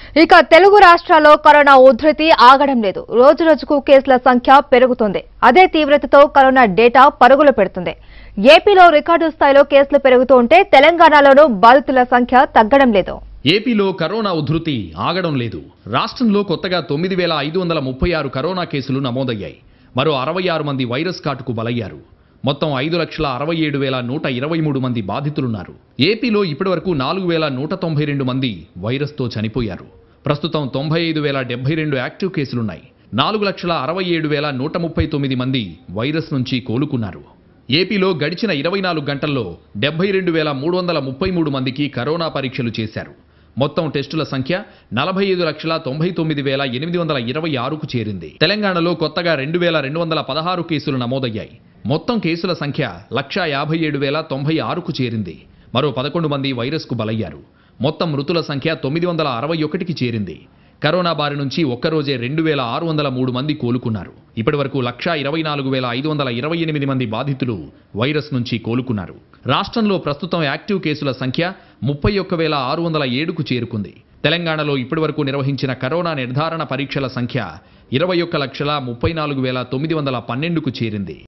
ఇక తెలుగు రాష్ట్రాల్లో కరోనా ఉధృతి ఆగడం లేదు రోజు రోజుకు కేసుల సంఖ్య పెరుగుతుంది అదే తీవ్రతతో కరోనా డేటా పరుగులు పెడుతుంది ఏపీలో రికార్డు స్థాయిలో కేసులు పెరుగుతూ ఉంటే తెలంగాణలోనూ బాధితుల సంఖ్య తగ్గడం లేదు ఏపీలో కరోనా ఉధృతి ఆగడం లేదు రాష్ట్రంలో కొత్తగా తొమ్మిది వేల ఐదు వందల ముప్పై ఆరు కరోనా కేసులు నమోదయ్యాయి మరో అరవై ఆరు మంది వైరస్ కాటుకు బలయ్యారు మొత్తం ఐదు లక్షల అరవై ఏడు వేల నూట ఇరవై మూడు మంది బాధితులున్నారు ఏపీలో ఇప్పటివరకు నాలుగు వేల నూట తొంభై రెండు మంది వైరస్తో చనిపోయారు ప్రస్తుతం తొంభై ఐదు వేల డెబ్బై రెండు యాక్టివ్ కేసులున్నాయి నాలుగు లక్షల అరవై ఏడు వేల నూట ముప్పై తొమ్మిది మంది వైరస్ నుంచి కోలుకున్నారు ఏపీలో గడిచిన ఇరవై నాలుగు గంటల్లో డెబ్బై రెండు వేల మూడు వందల ముప్పై మూడు మందికి కరోనా పరీక్షలు చేశారు మొత్తం టెస్టుల సంఖ్య నలభై ఐదు లక్షల తొంభై తొమ్మిది వేల ఎనిమిది వందల ఇరవై ఆరుకు చేరింది తెలంగాణలో కొత్తగా రెండు వేల రెండు వందల పదహారు కేసులు నమోదయ్యాయి మొత్తం కేసుల సంఖ్య లక్షా యాభై ఏడు వేల తొంభై ఆరుకు చేరింది మరో పదకొండు మంది వైరస్కు బలయ్యారు మొత్తం మృతుల సంఖ్య తొమ్మిది వందల అరవై ఒకటికి చేరింది కరోనా బారి నుంచి ఒక్కరోజే రెండు వేల ఆరు వందల మూడు మంది కోలుకున్నారు ఇప్పటి వరకు లక్షా ఇరవై నాలుగు వేల ఐదు వందల ఇరవై ఎనిమిది మంది బాధితులు వైరస్ నుంచి కోలుకున్నారు రాష్ట్రంలో ప్రస్తుతం యాక్టివ్ కేసుల సంఖ్య ముప్పై ఒక్క వేల ఆరు వందల ఏడుకు చేరుకుంది తెలంగాణలో ఇప్పటివరకు నిర్వహించిన కరోనా నిర్ధారణ పరీక్షల సంఖ్య ఇరవై ఒక్క లక్షల ముప్పై నాలుగు వేల తొమ్మిది వందల పన్నెండుకు చేరింది